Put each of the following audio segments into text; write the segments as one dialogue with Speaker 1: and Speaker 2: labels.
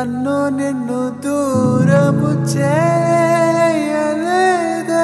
Speaker 1: నన్ను నిన్ను దూరము చేయలేదే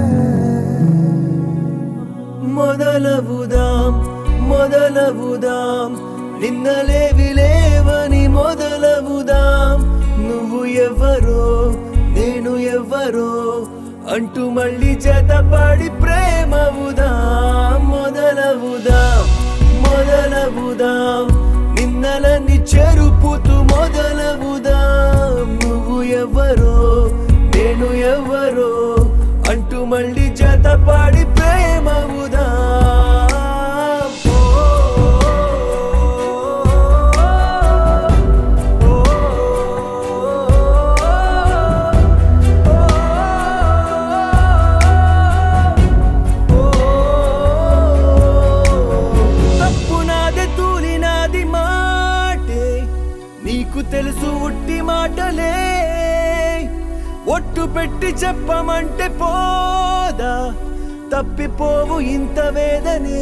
Speaker 2: మొదలవుదాం మొదలవుదాం నిన్నలేవి లేవని మొదలవుదాం నువ్వు ఎవరో నేను ఎవరో అంటూ మళ్ళీ జతపడి ప్రేమవుదాం మొదలవుదాం మొదలవుదాం నిన్నలని చెరుపుతూ మొదలవుదాం నువ్వు ఎవరో నేను ఎవరో అంటూ మళ్ళీ జతపడి ప్రేమవుదాం ఓ, ఓ, ఓ, తప్పు నాదే తూలి నాది మాటే నీకు తెలుసు ఉట్టి మాటలే ఒట్టు పెట్టి చెప్పమంటే పోదా తప్పిపోవు ఇంత వేదనే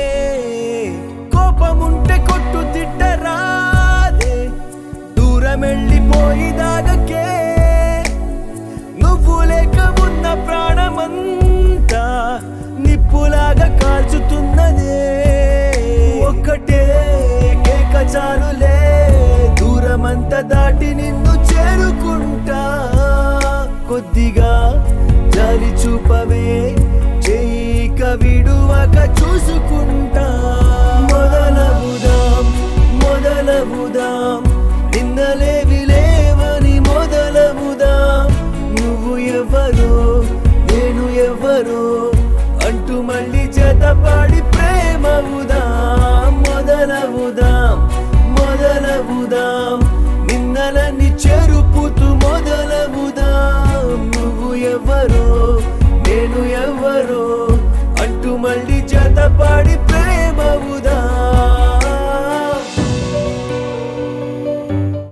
Speaker 2: కోపముంటే కొట్టు తిట్టరాదే దూరం వెళ్ళిపోయి దాగకే నువ్వు లేక ఉన్న ప్రాణమంతా నిప్పులాగా కాల్చుతున్నదే ఒక్కటే కేక చాలులే దూరమంతా దాటి నిన్ను చేరుకుంటా కొద్దిగా జాలి చూపవే చేయిక విడువక చూసుకుంటా మొదలవుదాం మొదలవుదాం నిన్నలేవి లేవని మొదలవుదాం నువ్వు ఎవరో నేను ఎవరో అంటూ మళ్ళీ జతపడి ప్రేమవుదాం మొదలవుదాం మొదలవుదాం నిన్నలని చెరుపుతూ మొదలవుదాం నువ్వు ఎవరో నేను ఎవరో అంటూ మళ్ళీ జతపడి